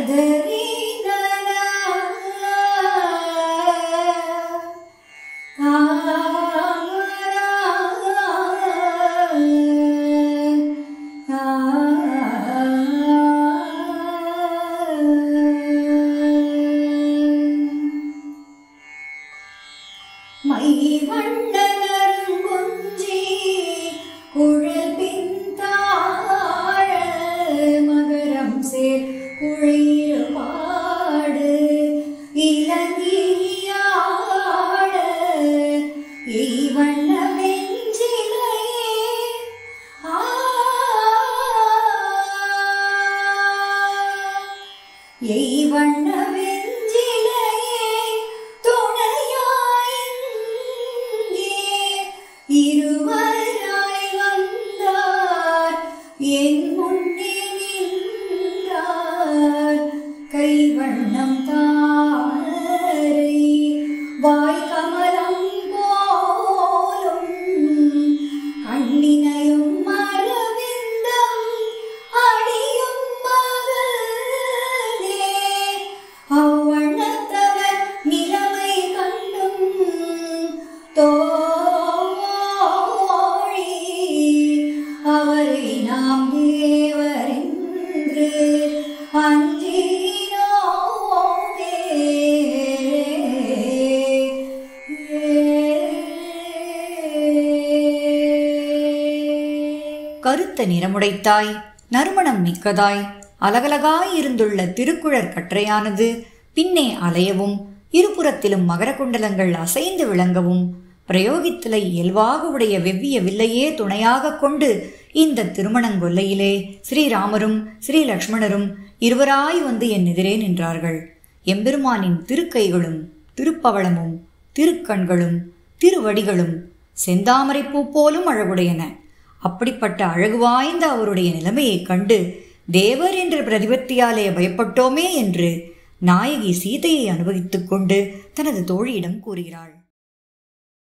my வண்ணனரும் கொஞ்சி குழல் பின்தாழ மகரம் சேர் குழையிரு பாடு இளங்கியாட எய் வண்ண வெஞ்சிலையே ஆ எய் வண்ண வெஞ்சிலையே துணையாய் இங்கே இருவராய் வந்தார் என் முன்னே நின்றார் கைவண்ணம் தாரை வாய் கமலம் போலும் கண்ணினையும் மரவிந்தம் அடியும் மகனே அவ்வண்ணத்தவர் நிலைமை கண்டும் தோழி அவரை நாம் தேவரென்று அஞ்சினோமே கருத்த நிறமுடைத்தாய் நறுமணம் மிக்கதாய் அலகலகாய் இருந்துள்ள திருக்குழற் கற்றையானது பின்னே அலையவும் இருபுறத்திலும் மகரகுண்டலங்கள் அசைந்து விளங்கவும் பிரயோகித்தலை இயல்பாக உடைய வெவ்விய வில்லையே துணையாக கொண்டு இந்த திருமணங்கொல்லையிலே ஸ்ரீராமரும் ஸ்ரீ லக்ஷ்மணரும் இருவராய் வந்து என் எதிரே நின்றார்கள் எம்பெருமானின் திருக்கைகளும் திருப்பவளமும் திருக்கண்களும் திருவடிகளும் செந்தாமரை பூ போலும் அழகுடையன அப்படிப்பட்ட அழகு வாய்ந்த அவருடைய நிலைமையைக் கண்டு தேவர் என்ற பிரதிபத்தியாலே பயப்பட்டோமே என்று நாயகி சீதையை அனுபவித்துக் கொண்டு தனது தோழியிடம் கூறுகிறாள்